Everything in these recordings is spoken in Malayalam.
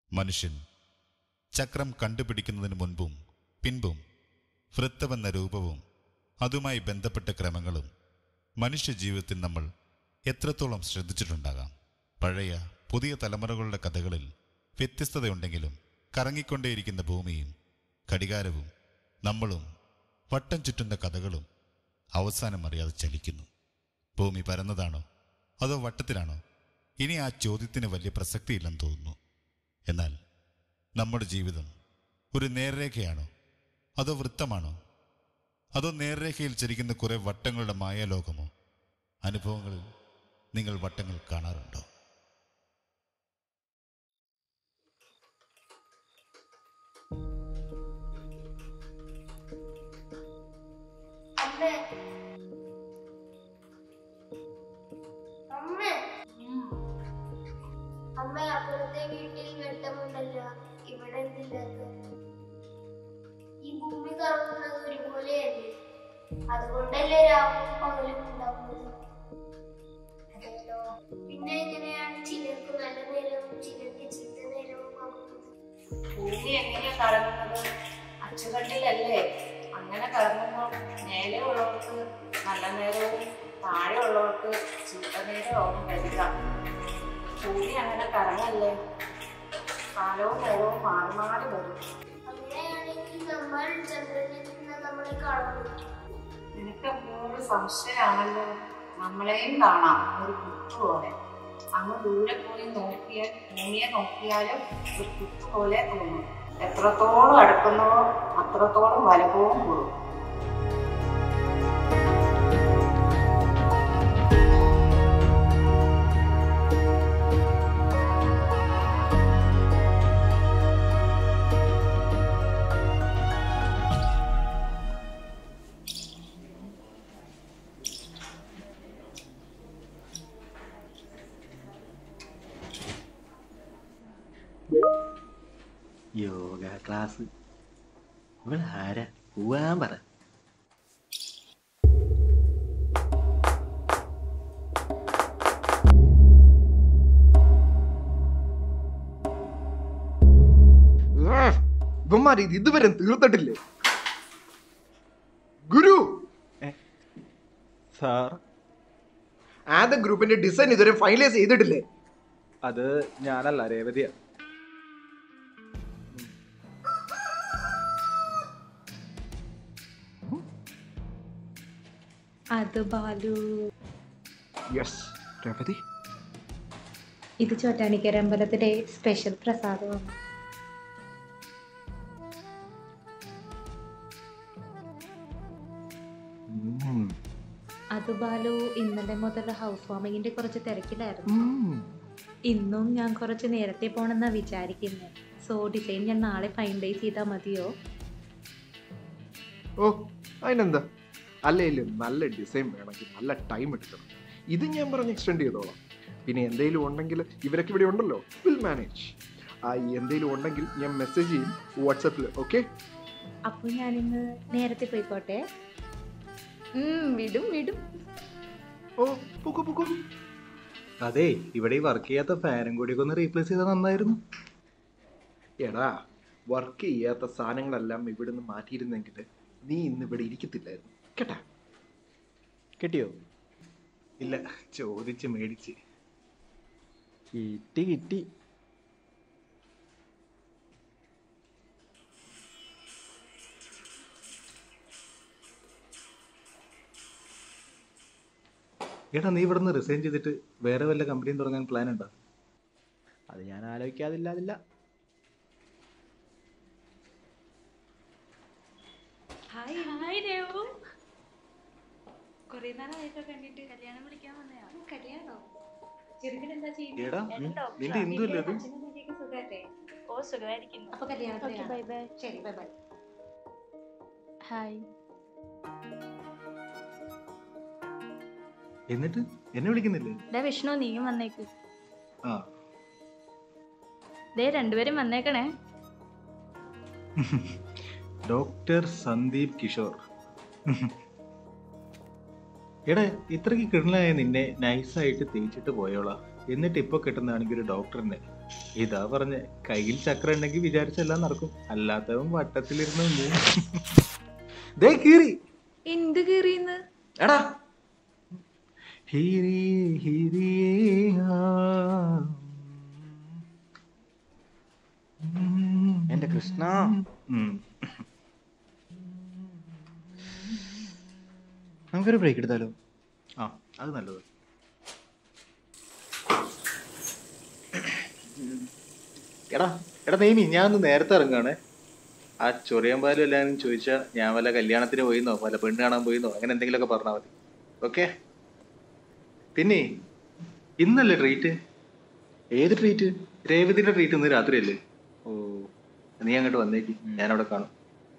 മനുഷ്യൻ ചക്രം കണ്ടുപിടിക്കുന്നതിന് മുൻപും പിൻപും വൃത്തമെന്ന രൂപവും അതുമായി ബന്ധപ്പെട്ട ക്രമങ്ങളും മനുഷ്യജീവിതത്തിൽ നമ്മൾ എത്രത്തോളം ശ്രദ്ധിച്ചിട്ടുണ്ടാകാം പഴയ പുതിയ തലമുറകളുടെ കഥകളിൽ വ്യത്യസ്തതയുണ്ടെങ്കിലും കറങ്ങിക്കൊണ്ടേയിരിക്കുന്ന ഭൂമിയും ഘടികാരവും നമ്മളും വട്ടം ചുറ്റുന്ന കഥകളും അവസാനം അറിയാതെ ചലിക്കുന്നു ഭൂമി പരന്നതാണോ അതോ വട്ടത്തിലാണോ ഇനി ആ ചോദ്യത്തിന് വലിയ പ്രസക്തിയില്ലെന്ന് തോന്നുന്നു എന്നാൽ നമ്മുടെ ജീവിതം ഒരു നേർരേഖയാണോ അതോ വൃത്തമാണോ അതോ നേർരേഖയിൽ ചരിക്കുന്ന കുറെ വട്ടങ്ങളുടെ മായാലോകമോ അനുഭവങ്ങളിൽ നിങ്ങൾ വട്ടങ്ങൾ കാണാറുണ്ടോ അമ്മേ അമ്മേ അമ്മ അപ്പുറത്തെ വീട്ടിൽ വെട്ടമുണ്ടല്ലോ ഇവിടെ എന്തില്ലാത്ത ഈ ഭൂമി കറങ്ങുന്നത് ഒരുപോലെയല്ലേ അതുകൊണ്ടല്ലേ രാവും പകലും ഉണ്ടാവുന്നത് അതല്ലോ പിന്നെ എങ്ങനെയാണ് ചിലർക്ക് നല്ല നേരവും ചിലർക്ക് ചീത്ത നേരവും ആകുന്നത് ഭൂമി എങ്ങനെയാ കറങ്ങുന്നത് അച്ചുകണ്ടിലല്ലേ അങ്ങനെ കറങ്ങുമ്പോൾ മേലെ ഉള്ളവർക്ക് നല്ല നേരവും താഴെ ഉള്ളവർക്ക് ചീത്ത നേരവും വരിക ഭൂമി അങ്ങനെ കറങ്ങല്ലേ കാലവും നേരവും മാറി മാറി വരും അങ്ങനെയാണെങ്കിൽ നമ്മൾ ചന്ദ്രനിൽ നിന്ന് നമ്മളെ കാണുന്നു നിനക്ക് എപ്പോഴും സംശയമാണല്ലോ നമ്മളെയും കാണാം ഒരു കുത്തു പോലെ അങ്ങ് ദൂരെ പോയി നോക്കിയാൽ ഭൂമിയെ നോക്കിയാലും ഒരു കുത്തു പോലെ തോന്നും എത്രത്തോളം അടുക്കുന്നുവോ അത്രത്തോളം വലുപ്പവും കൂടും യോഗ ക്ലാസ് ഇവിടെ ആരാ പോവാൻ പറ ഇവന്മാർ ഇത് ഇതുവരെ തീർത്തിട്ടില്ലേ ഗുരു സാർ ആദ്യ ഗ്രൂപ്പിന്റെ ഡിസൈൻ ഇതുവരെ ഫൈനലൈസ് ചെയ്തിട്ടില്ലേ അത് ഞാനല്ല രേവതിയാ അത് ബാലു യെസ് രേവതി ഇത് ചോറ്റാനിക്കര അമ്പലത്തിലെ സ്പെഷ്യൽ പ്രസാദമാണ് ഉം. അത് ബാലു ഇന്നലെ മുതൽ ഹൗസ് വാമിങ്ങിന്റെ കുറച്ച് തിരക്കിലായിരുന്നു ഉം. ഇന്നും ഞാൻ കുറച്ച് നേരത്തെ പോണെന്നാ വിചാരിക്കുന്നത് സോ ഡിസൈൻ ഞാൻ നാളെ ഫൈനലൈസ് ചെയ്താൽ മതിയോ ഓ അതിനെന്താ അല്ലേലും നല്ല ഡിസൈൻ വേണമെങ്കിൽ നല്ല ടൈം എടുക്കണം ഇത് ഞാൻ പറഞ്ഞ് എക്സ്റ്റെൻഡ് ചെയ്തോളാം പിന്നെ എന്തെങ്കിലും ഉണ്ടെങ്കിൽ ഇവരൊക്കെ ഇവിടെ ഉണ്ടല്ലോ വിൽ മാനേജ് ആ എന്തെങ്കിലും ഉണ്ടെങ്കിൽ ഞാൻ മെസ്സേജ് ചെയ്യും വാട്സപ്പിൽ ഓക്കെ അപ്പോൾ ഞാനിന്ന് നേരത്തെ പോയിക്കോട്ടെ ഉം, വിടും വിടും ഓ പൊക്കോ പൊക്കോ അതെ ഇവിടെ ഈ വർക്ക് ചെയ്യാത്ത ഫാനും കൂടി ഒന്ന് റീപ്ലേസ് ചെയ്താൽ നന്നായിരുന്നു എടാ വർക്ക് ചെയ്യാത്ത സാധനങ്ങളെല്ലാം ഇവിടുന്ന് മാറ്റിയിരുന്നെങ്കിൽ നീ ഇന്ന് ഇവിടെ ഇരിക്കത്തില്ലായിരുന്നു കേട്ടാ കിട്ടിയോ ഇല്ല ചോദിച്ച് മേടിച്ച് കിട്ടി കിട്ടി എടാ നീ ഇവിടുന്ന് റിസൈൻ ചെയ്തിട്ട് വേറെ വല്ല കമ്പനിയും തുടങ്ങാൻ പ്ലാൻ ഉണ്ടോ അത് ഞാൻ ആലോചിക്കാതില്ലാതില്ല ഹായ് ഹായ് രേവു കുറേ നാളായിട്ടോ കണ്ടിട്ട് കല്യാണം വിളിക്കാൻ വന്നയാ കല്യാണോ ചെറുക്കൻ എന്താ എടാ ചെയ്യുന്നത് നിന്റെ എന്തു അല്ലേ അത് സുഖല്ലേ ഓ സുഖമായിരിക്കുന്നു അപ്പൊ കല്യാണത്തിന് ബൈ ബൈ ശരി ബൈ ബൈ ഹായ് എന്നിട്ട് എന്നെ വിളിക്കുന്നില്ലേ ഡാ വിഷ്ണു നീയും വന്നേക്ക് ആ ദേ രണ്ടുപേരും വന്നേക്കണേ ഡോക്ടർ സന്ദീപ് കിഷോർ എടാ ഇത്രയ്ക്ക് കിടലായ നിന്നെ നൈസായിട്ട് തേച്ചിട്ട് പോയോളാ എന്നിട്ട് ഇപ്പൊ കിട്ടുന്നതാണെങ്കിൽ ഒരു ഡോക്ടറിനെ ഇതാ പറഞ്ഞ കയ്യിൽ ചക്രം ഉണ്ടെങ്കിൽ വിചാരിച്ചെല്ലാം നടക്കും അല്ലാത്തവൻ വട്ടത്തിലിരുന്ന് മൂ- ദേ കീറി എന്ത് കീറിയെന്ന് എടാ ഹിരി ഹിരിയേ ആ. എന്റെ കൃഷ്ണ ഉം. നമുക്കൊരു ബ്രേക്ക് എടുത്താലോ ആ അത് നല്ലത് എടാ എടാ നെയ്മി ഞാൻ ഒന്ന് നേരത്തെ ഇറങ്ങാണ് ആ ചൊറിയാൻ പാലും എല്ലാവരും ചോദിച്ചാൽ ഞാൻ വല്ല കല്യാണത്തിന് പോയിന്നോ വല്ല പെണ്ണ് കാണാൻ പോയിന്നോ അങ്ങനെ എന്തെങ്കിലുമൊക്കെ പറഞ്ഞാൽ മതി ഓക്കെ പിന്നെ ഇന്നല്ലേ ട്രീറ്റ് ഏത് ട്രീറ്റ് രേവതിയുടെ ട്രീറ്റ് ഇന്ന് രാത്രിയല്ലേ ഓ നീ അങ്ങോട്ട് വന്നേക്ക് ഞാനവിടെ കാണും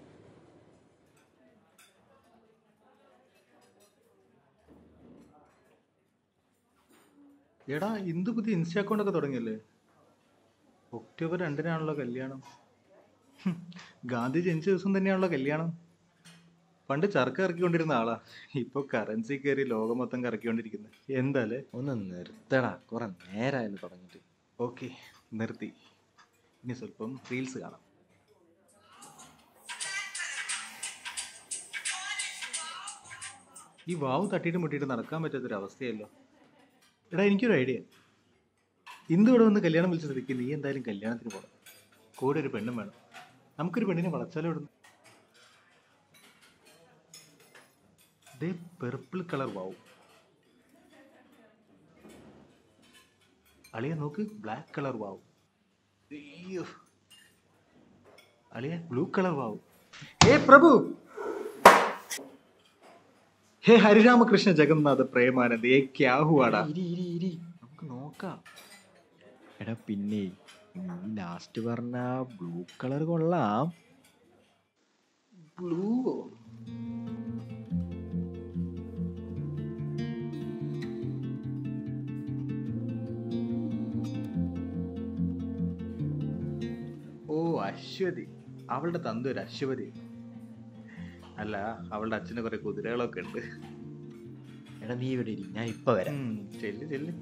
എടാ ഇന്ദു പുതിയ ഇൻസ്റ്റാ അക്കൗണ്ട് ഒക്കെ തുടങ്ങിയല്ലേ ഒക്ടോബർ രണ്ടിനാണല്ലോ കല്യാണം ഹും, ഗാന്ധി ജനിച്ച ദിവസം തന്നെയാണല്ലോ കല്യാണം പണ്ട് ചർക്ക ഇറക്കിക്കൊണ്ടിരുന്ന ആളാ ഇപ്പൊ കറൻസി കയറി ലോകം മൊത്തം കറക്കിക്കൊണ്ടിരിക്കുന്നത് എന്താല്ലേ ഒന്ന് നിർത്തടാ കുറെ നേരമായാലും തുടങ്ങിയിട്ട് ഓക്കെ നിർത്തി ഇനി സ്വല്പം റീൽസ് കാണാം ഈ വാവ് തട്ടിയിട്ട് മുട്ടിയിട്ട് നടക്കാൻ പറ്റാത്തൊരു അവസ്ഥയല്ലോ എടാ എനിക്കൊരു ഐഡിയ ഇന്ന് ഇവിടെ വന്ന് കല്യാണം വിളിച്ച സ്ഥിതിക്ക് നീ എന്തായാലും കല്യാണത്തിന് പോകണം കൂടെ ഒരു പെണ്ണും വേണം നമുക്കൊരു പെണ്ണിനെ വളച്ചാലോ ഇവിടുന്ന് ദേ പെർപ്പിൾ കളർ വാവും അളിയ നോക്ക് ബ്ലാക്ക് കളർ വാവും അയ്യോ അളിയ ബ്ലൂ കളർ വാവും ഹേ പ്രഭു ഹേ ഹരിരാമകൃഷ്ണ ജഗന്നാഥ പ്രേമാനന്ദ് ഏ ക്യാ ഹുവാടാ ഇരി ഇരി ഇരി നമുക്ക് നോക്കാം എടാ പിന്നെ നീ ലാസ്റ്റ് പറഞ്ഞ ബ്ലൂ കളർ കൊള്ളാം ബ്ലൂ ഓ അശ്വതി അവളുടെ തന്ത ഒരു അശ്വതി അല്ല അവളുടെ അച്ഛന് കുറെ കുതിരകളൊക്കെ ഉണ്ട് എടാ നീ ഇവിടെ ഇരി ഞാൻ ഇപ്പൊ വരാം ഉം, ചെല്ല് ചെല്ല്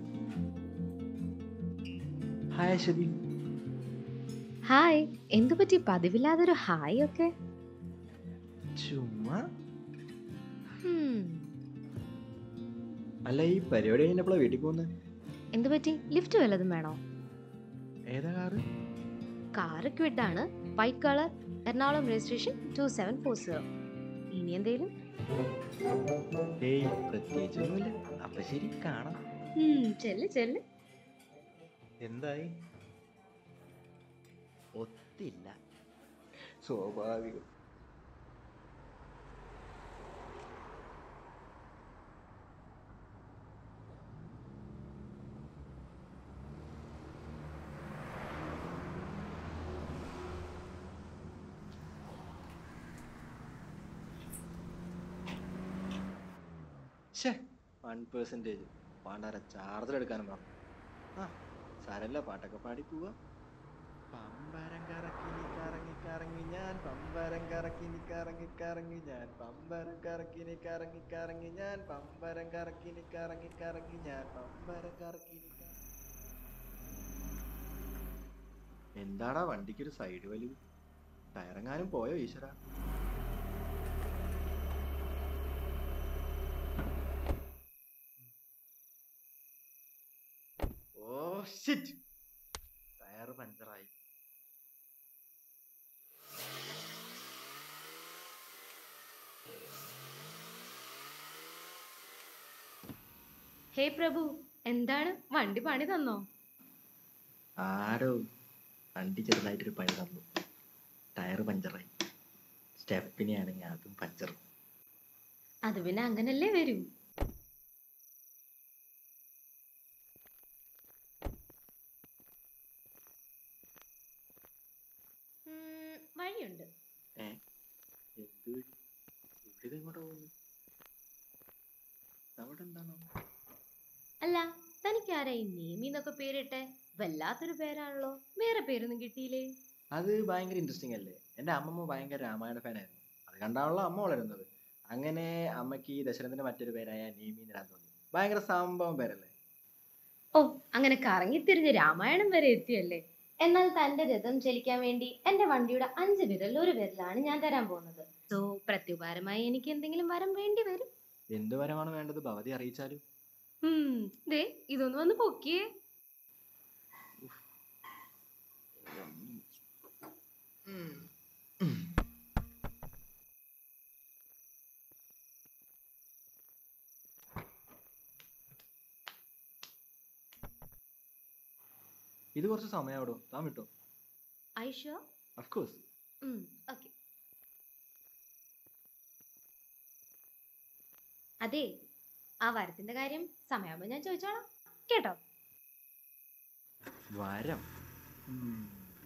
ഹായ് അശ്വതി ഹായ് എന്തു പറ്റി പതിവില്ലാതൊരു ഹായ് ഒക്കെ ചുമ്മാ ഹും, അല്ല ഈ പരിപാടി കഴിഞ്ഞപ്പോഴാ വീട്ടിൽ പോകുന്നത് എന്തു പറ്റി ലിഫ്റ്റ് വല്ലതും വേണോ ഏതാ കാറ് കാറ് ക്വിഡാണ് white colour Ernakulam registration two seven four zero ഇനി എന്തേലും ഏയ് പ്രത്യേകിച്ചൊന്നുമില്ല അപ്പൊ ശരി കാണാം ഉം, ചെല്ല് ചെല്ല് എന്തായി ഒത്തില്ല സ്വാഭാവികം ഷേ വൺ പെർസെൻറ്റേജ് പാണ്ടാര ചാർജർ എടുക്കാനും പറഞ്ഞു ആ സാരല്ല പാട്ടൊക്കെ പാടി പോവാ പമ്പരം കറക്കിനി കറങ്ങി കറങ്ങി ഞാൻ പമ്പരം കറക്കിനി കറങ്ങി കറങ്ങി ഞാൻ പമ്പരം കറക്കിനി കറങ്ങി കറങ്ങി ഞാൻ പമ്പരം കറക്കിനി കറങ്ങി കറങ്ങി ഞാൻ പമ്പരം കറക്കിനി കറങ്ങി എന്താടാ വണ്ടിക്കൊരു സൈഡ് വലിവ് ടയറെങ്ങാനും പോയോ ഈശ്വര ഓ ഷിറ്റ് ടയർ പഞ്ചറായി ഹേ പ്രഭു എന്താണ് വണ്ടി പണി തന്നോ ആരോ വണ്ടി ചെറുതായിട്ടൊരു പണി തന്നു ടയർ പഞ്ചറായി സ്റ്റെപ്പിനെയാണെങ്കിൽ അതും പഞ്ചർ അത് പിന്നെ അങ്ങനല്ലേ വരൂ ഉം, വഴിയുണ്ട് ഏ എന്ത് വഴി? ഇവിടെ ഇങ്ങോട്ട് പോകുന്നു അവിടെ എന്താണോ അല്ല തനിക്ക് ആരാ ഈ നേമി എന്നൊക്കെ പേരിട്ടെ വല്ലാത്തൊരു പേരാണല്ലോ വേറെ പേരൊന്നും കിട്ടിയില്ലേ അത് ഭയങ്കര ഇൻട്രസ്റ്റിംഗ് അല്ലേ എൻ്റെ അമ്മമ്മ ഭയങ്കര രാമായണ ഫാനായിരുന്നു അത് കണ്ടാണല്ലോ അമ്മ വളരുന്നത് അങ്ങനെ അമ്മയ്ക്ക് ഈ ദശരഥന്റെ മറ്റൊരു പേരായ നേമി എന്നിടാൻ തോന്നി ഭയങ്കര സംഭവം പേരല്ലേ ഓ അങ്ങനെ കറങ്ങിത്തിരിഞ്ഞ് രാമായണം വരെ എത്തിയല്ലേ എന്നാൽ തന്റെ രഥം ചലിക്കാൻ വേണ്ടി എന്റെ വണ്ടിയുടെ അഞ്ച് വിരൽ ഒരു വിരലാണ് ഞാൻ തരാൻ പോകുന്നത് സോ പ്രത്യുപകാരമായി എനിക്ക് എന്തെങ്കിലും വരം വേണ്ടി വരും എന്ത് വരമാണ് വേണ്ടത് ഭവതി അറിയിച്ചാലും ഉം, ദേ ഇതൊന്ന് വന്ന് പൊക്കിയേ ഇത് കുറച്ച് സമയാവിടോ താൻ വിട്ടോ ഐഷോ അഫ്കോഴ്സ് ഓക്കെ അതെ ആ വരത്തിന്റെ കാര്യം സമയമാകുമ്പോ ഞാൻ ചോദിച്ചോളാം കേട്ടോ വരം ഉം.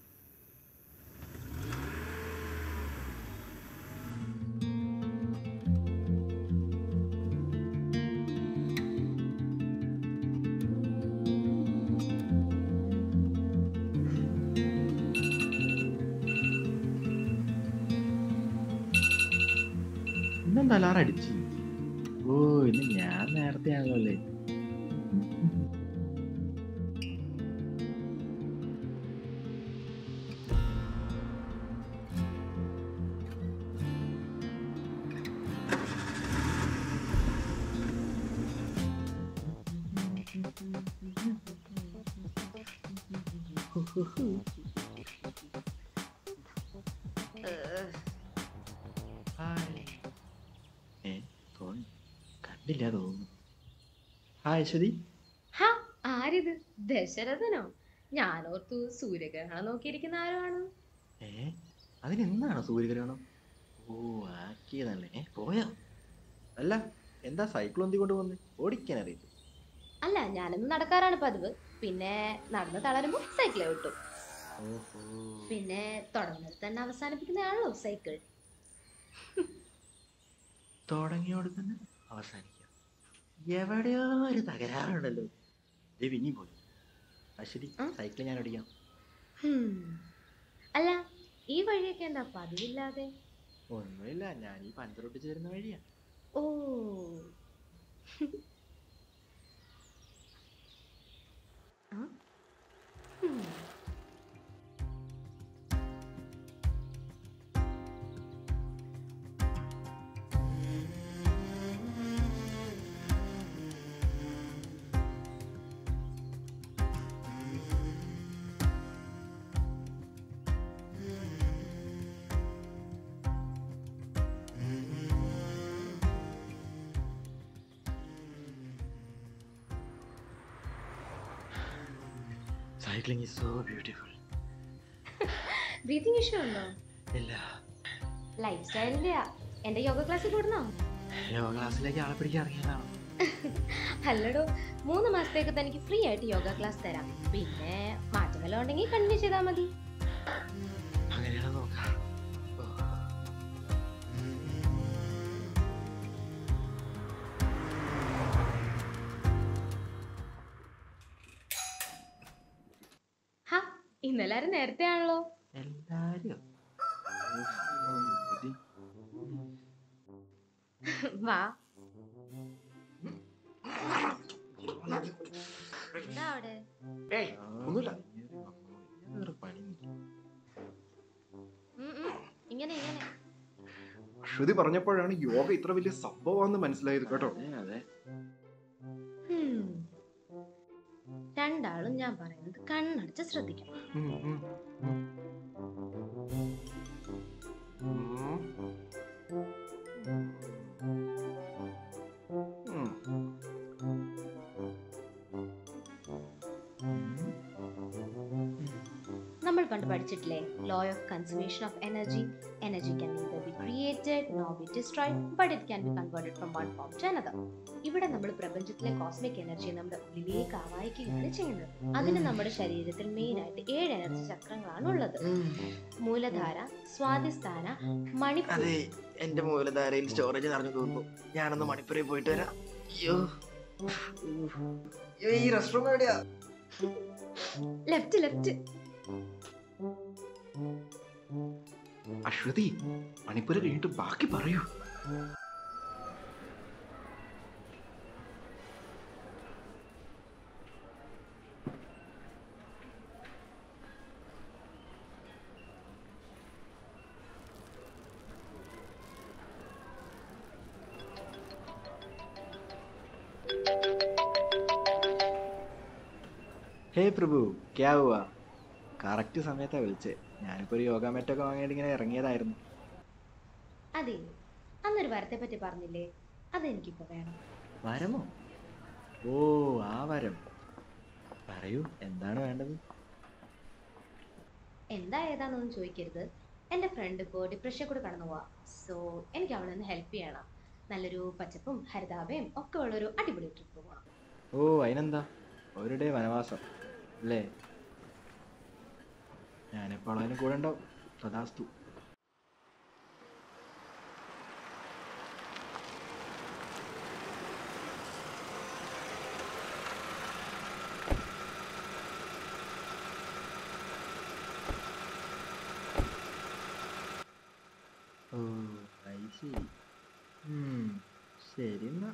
ഇന്നെന്താ അലാറം അടിച്ചു ഓ ഇന്ന് ഞാൻ നേരത്തെ ആണല്ലോ അല്ലേ ഹായ് ഏ തോന്നി കണ്ടില്ല തോന്നുന്നു ഹായ് അശ്വതി ഹാ ആരിത് ദശരഥനോ ഞാനോർത്തു സൂര്യഗ്രഹണം നോക്കിയിരിക്കുന്ന ആരോ ആണ് ഏ അതിനെന്നാണ് സൂര്യഗ്രഹണം ഓ ആക്കിയതല്ലേ ഏ പോയോ അല്ല എന്താ സൈക്കിൾ ഒന്തി കൊണ്ട് വന്ന് ഓടിക്കാൻ അറിയില്ല അല്ല ഞാനൊന്ന് നടക്കാറാണ് പതിവ് പിന്നെ നടന്ന് തളരുമ്പോ സൈക്കിളെ വിട്ടു ഓഹോ പിന്നെ തുടങ്ങുന്നത് തന്നെ അവസാനിപ്പിക്കുന്നതാണല്ലോ സൈക്കിൾ തുടങ്ങിയോട് തന്നെ അവസാനിക്കാം എവിടെയോ ഒരു തകരാറുണ്ടല്ലോ ദേ പിന്നെയും പോയി അശ്വതി ആ? സൈക്കിൾ ഞാൻ ഓടിക്കാം ഹും. അല്ല ഈ വഴിയൊക്കെ എന്താ പതിവില്ലാതെ ഒന്നുമില്ല ഞാൻ ഈ പഞ്ചറൊട്ടിച്ച് തരുന്ന വഴിയാ ഓ ആ? ഹും. Cycling is so beautiful breathing issue ഉണ്ടോ ഇല്ല ലൈഫ് സ്റ്റൈലിന്റെയാ എന്റെ യോഗ ക്ലാസ്സിൽ കൂടുന്നോ യോഗ ക്ലാസ്സിലേക്ക് ആളെ പിടിക്കാൻ ഇറങ്ങിയതാണ് അല്ലടോ മൂന്ന് മാസത്തേക്ക് തനിക്ക് ഫ്രീ ആയിട്ട് യോഗ ക്ലാസ് തരാം പിന്നെ മാറ്റം വല്ലതും ഉണ്ടെങ്കിൽ കണ്ടിന്യൂ ചെയ്താൽ മതി അങ്ങനെയാണ് നോക്കാം ഓ. ഹാ ഇന്നെല്ലാരും നേരത്തെ ആണല്ലോ എല്ലാരും ഉഫ്, ഇത് വാ എന്താ അവിടെ ഏയ് ഒന്നുമില്ല വേറെ പണി ഉം, ഉം. ഇങ്ങനെ ഇങ്ങനെ അശ്വതി പറഞ്ഞപ്പോഴാണ് യോഗ ഇത്ര വലിയ സംഭവമാണെന്ന് മനസ്സിലായത് കേട്ടോ അതെ അതെ ഉം. രണ്ടാളും ഞാൻ പറയുന്നത് കണ്ണടച്ച് ശ്രദ്ധിക്കണം ഉം, ഉം, ഉം. ഉം. ഉം. നമ്മൾ പണ്ട് പഠിച്ചിട്ടില്ലേ law of conservation of energy energy can neither be created no be destroyed but it can be converted from one form to another ഇവിടെ നമ്മൾ പ്രപഞ്ചത്തിലെ കോസ്മിക് എനർജിയെ നമ്മുടെ ഉള്ളിലേക്ക് ആവാഹിക്കുകയാണ് ചെയ്യുന്നത് അതിന് നമ്മുടെ ശരീരത്തിൽ മെയിൻ ആയിട്ട് ഏഴ് എനർജി ചക്രങ്ങളാണ് ഉള്ളത് മൂലധാര സ്വാതിസ്ഥാന മണിപ്പൂർ അതെ എന്റെ മൂലധാരയിൽ സ്റ്റോറേജ് നിറഞ്ഞു തോന്നുന്നു ഞാനൊന്ന് മണിപ്പൂരിൽ പോയിട്ട് വരാം അയ്യോ അയ്യോ, ഈ റെസ്റ്റോറന്റ് എവിടെയാ ലെഫ്റ്റ് ലെഫ്റ്റ് അശ്വതി മണിപ്പൂര് കഴിഞ്ഞിട്ട് ബാക്കി പറയൂ ഹേ പ്രഭു ക്യാ ഹുവാ കറക്റ്റ് സമയത്താ വിളിച്ചേ ഞാനിപ്പോ ഒരു യോഗ മാറ്റൊക്കെ വാങ്ങിയിട്ട് ഇങ്ങനെ ഇറങ്ങിയതായിരുന്നു അതെ അന്നൊരു വരത്തെ പറ്റി പറഞ്ഞില്ലേ അതെനിക്കിപ്പോ വേണം വരമോ ഓ ആ വരം പറയൂ എന്താണ് വേണ്ടത് എന്താ ഏതാണെന്നൊന്നും ചോദിക്കരുത് എൻ്റെ ഫ്രണ്ട് ഇപ്പോൾ ഡിപ്രഷൻ കൂടെ കടന്നു പോവാ സോ എനിക്ക് അവളെ ഒന്ന് ഹെൽപ്പ് ചെയ്യണം നല്ലൊരു പച്ചപ്പും ഹരിതാപയും ഒക്കെ ഉള്ളൊരു അടിപൊളി ട്രിപ്പ് പോകണം ഓ അതിനെന്താ ഒരു ഡേ വനവാസം അല്ലേ ഞാനിപ്പോൾ അതിന് കൂടെ ഉണ്ടാവും സദാസ്തു ഓ ഐ സി ശരി എന്നാ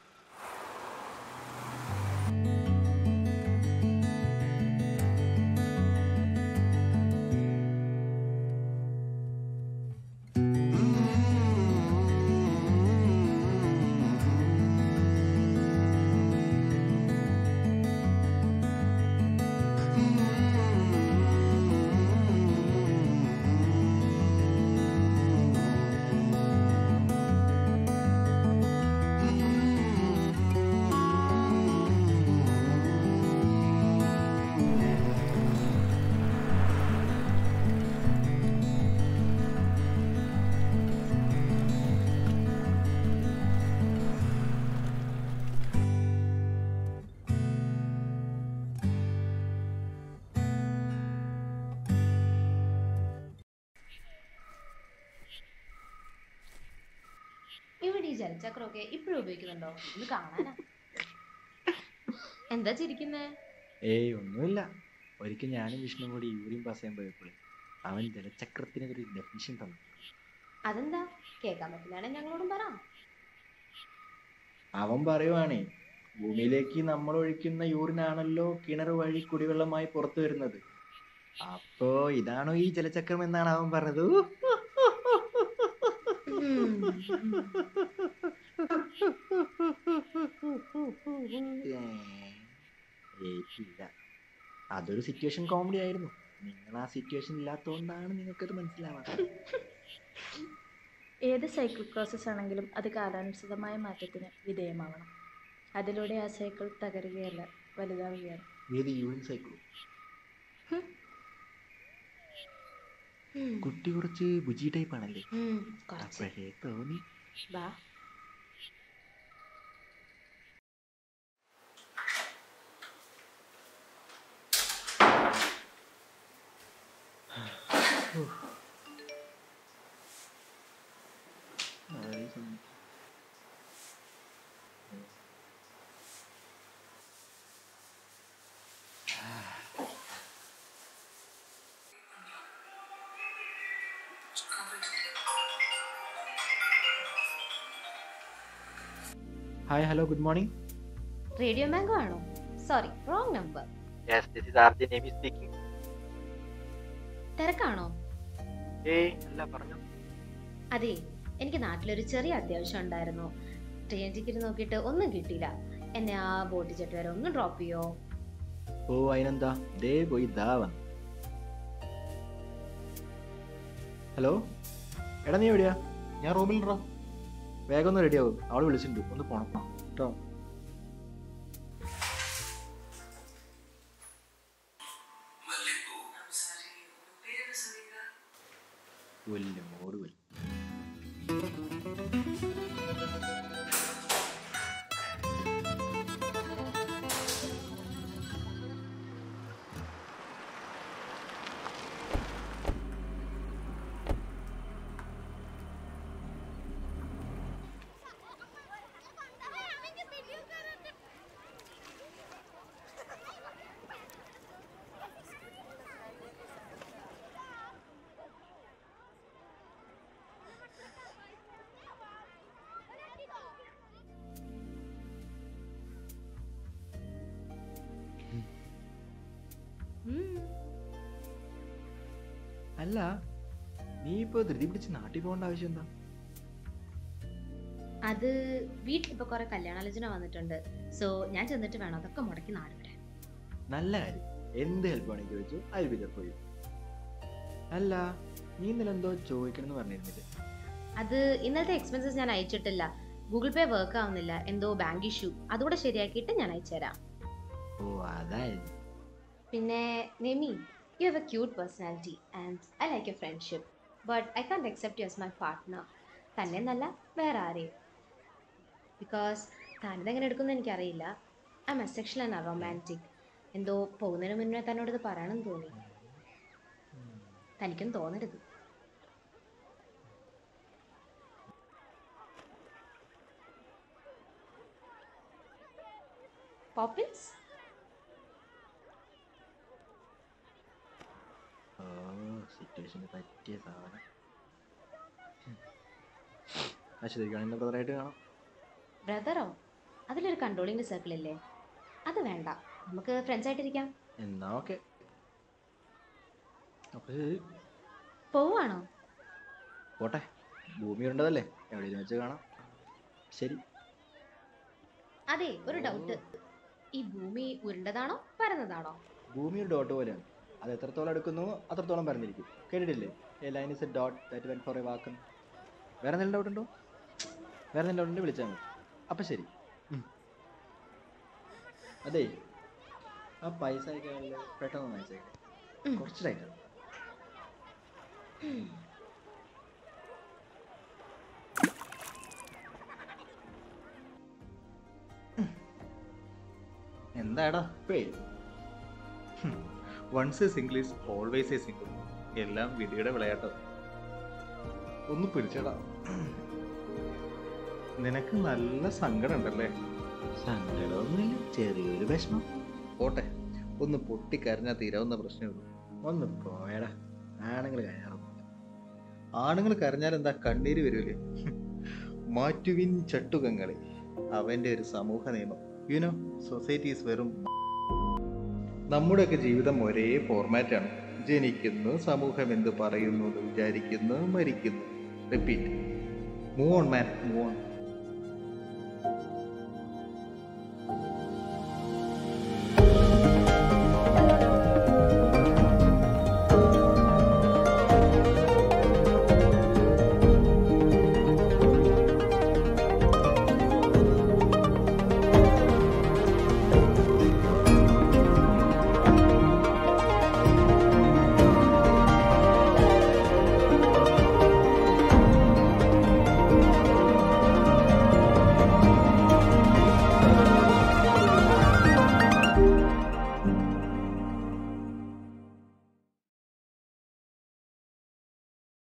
ഇവിടെ ഈ ജലചക്രമൊക്കെ ഇപ്പോഴും ഉപയോഗിക്കുന്നുണ്ടോ ഒന്ന് കാണാനാ എന്താ ചിരിക്കുന്നേ ഏയ് ഒന്നുമില്ല ഒരിക്കൽ ഞാനും വിഷ്ണു കൂടി യൂറിൻ പാസ് ചെയ്യാൻ പോയപ്പോഴേ അവൻ ജലചക്രത്തിന് ഒരു ഡെഫിനിഷൻ തന്നു അതെന്താ കേൾക്കാൻ പറ്റില്ലാണെങ്കിൽ ഞങ്ങളോടും പറ അവൻ പറയുവാണേ ഭൂമിയിലേക്ക് നമ്മൾ ഒഴിക്കുന്ന യൂറിനാണല്ലോ കിണർ വഴി കുടിവെള്ളമായി പുറത്തു വരുന്നത് അപ്പോ ഇതാണോ ഈ ജലചക്രം എന്നാണ് അവൻ പറഞ്ഞത് ഏറ്റില്ല അതൊരു സിറ്റുവേഷൻ കോമഡി ആയിരുന്നു നിങ്ങൾ ആ സിറ്റുവേഷൻ ഇല്ലാത്തതുകൊണ്ടാണ് നിങ്ങൾക്കത് മനസ്സിലാവാത്തത് ഏത് സൈക്കിൾ പ്രോസസ്സ് ആണെങ്കിലും അത് കാലാനുസൃതമായ മാറ്റത്തിന് വിധേയമാവണം അതിലൂടെ ആ സൈക്കിൾ തകരുകയല്ല വലുതാവുകയാണ് ഏത് യൂറിൻ സൈക്കിളും കുട്ടി കുറച്ച് ബുജി ടൈപ്പ് ആണല്ലേ ഉം, കുറച്ച് അപ്പോഴേ തോന്നി വാ ആയി സം- hi hello good morning radio mango ആണോ sorry wrong number yes this is R J Nemi speaking തിരക്കാണോ ഏയ് അല്ല പറഞ്ഞു അതെ എനിക്ക് നാട്ടിലൊരു ചെറിയ അത്യാവശ്യം ഉണ്ടായിരുന്നു ട്രെയിൻ ടിക്കറ്റ് നോക്കിയിട്ട് ഒന്നും കിട്ടിയില്ല എന്നെ ആ ബോട്ട് ജെട്ട് വരെ ഒന്ന് ഡ്രോപ്പ് ചെയ്യോ ഓ അതിനെന്താ ദേ പോയി ദാ വന്നു ഹലോ എടാ നീ എവിടെയാ ഞാൻ റൂമിലുണ്ടോ വേഗം ഒന്ന് റെഡി ആവും അവള് വിളിച്ചിട്ടുണ്ട് ഒന്ന് പോണം കേട്ടോ പുല്ല് മോട് പുല്ല് അല്ല നീ ഇപ്പൊ ധൃതി പിടിച്ച് നാട്ടിൽ പോകേണ്ട ആവശ്യം എന്താ അത് വീട്ടിൽ ഇപ്പൊ കുറെ കല്യാണാലോചന വന്നിട്ടുണ്ട് സോ ഞാൻ ചെന്നിട്ട് വേണം അതൊക്കെ മുടക്കി നാട് വരാൻ നല്ല കാര്യം എന്ത് ഹെൽപ്പ് വേണമെങ്കിൽ ചോദിച്ചു I be there for you അല്ല നീ ഇന്നലെ എന്തോ ചോദിക്കണം എന്ന് പറഞ്ഞിരുന്നില്ലേ അത് ഇന്നലത്തെ എക്സ്പെൻസസ് ഞാൻ അയച്ചിട്ടില്ല ഗൂഗിൾ പേ വർക്ക് ആവുന്നില്ല എന്തോ ബാങ്ക് ഇഷ്യൂ അതുകൂടെ ശരിയാക്കിയിട്ട് ഞാൻ അയച്ചുതരാം ഓ അതായത് പിന്നെ Nemi you have a cute personality and I like a friendship but I can't accept you as my partner തന്നെ എന്നല്ല വേറെ ആരെയും ബിക്കോസ് താനിതെങ്ങനെ എടുക്കുമെന്ന് എനിക്കറിയില്ല I am asexual and romantic എന്തോ പോകുന്നതിന് മുന്നേ തന്നോട് ഇത് പറയണമെന്ന് തോന്നി തനിക്കും തോന്നരുത് പോപ്പിൻസ് ഓ സിറ്റുവേഷന് പറ്റിയ സാധനം അശ്വതിക്കാണ് എൻ്റെ ബ്രദറായിട്ട് കാണാം ബ്രദറോ അതിലൊരു കൺട്രോളിങ് സർക്കിൾ ഇല്ലേ അത് വേണ്ട നമുക്ക് ഫ്രണ്ട്സ് ആയിട്ടിരിക്കാം എന്നാ ഓക്കെ അപ്പൊ ശരി പോവാണോ പോട്ടെ ഭൂമി ഉണ്ടതല്ലേ എവിടെയെങ്കിലും വെച്ച് കാണാം ശരി അതെ ഒരു ഡൗട്ട് ഈ ഭൂമി ഉരുണ്ടതാണോ പരന്നതാണോ ഭൂമി ഒരു ഡോട്ട് പോലെയാണ് അത് എത്രത്തോളം എടുക്കുന്നു അത്രത്തോളം പരന്നിരിക്കും കേട്ടിട്ടില്ലേ a line is a dot that went for a walk വേറെ എന്തെങ്കിലും ഡൗട്ട് ഉണ്ടോ വേറെ എന്തെങ്കിലും ഡൗട്ട് ഉണ്ടെങ്കിൽ വിളിച്ചാൽ മതി അപ്പം ശരി ഉം. അതെ ആ പൈസ അയക്കാനുള്ള പെട്ടെന്ന് ഒന്ന് അയച്ചേക്കാം ഉം. കുറച്ചിട്ടായിട്ട് എന്താടാ പേ once a single is always a single എല്ലാം വിധിയുടെ വിളയാട്ടം ഒന്ന് പിടിച്ചടാ നിനക്ക് നല്ല സങ്കടം ഉണ്ടല്ലേ സങ്കടമൊന്നുമില്ല ചെറിയൊരു വിഷമം പോട്ടെ ഒന്ന് പൊട്ടിക്കരഞ്ഞാൽ തീരാവുന്ന പ്രശ്നമുള്ളൂ ഒന്ന് പോയടാ ആണുങ്ങൾ കയറാറുണ്ട് ആണുങ്ങൾ കരഞ്ഞാൽ എന്താ കണ്ണീര് വരൂലേ മാറ്റുവിൻ ചട്ടുകങ്ങളെ അവന്റെ ഒരു സമൂഹ നിയമം യുനോ സൊസൈറ്റീസ് വെറും നമ്മുടെയൊക്കെ ജീവിതം ഒരേ ഫോർമാറ്റാണ് ജനിക്കുന്നു സമൂഹം എന്ത് പറയുന്നു എന്ന് വിചാരിക്കുന്നു മരിക്കുന്നു repeat move on man move on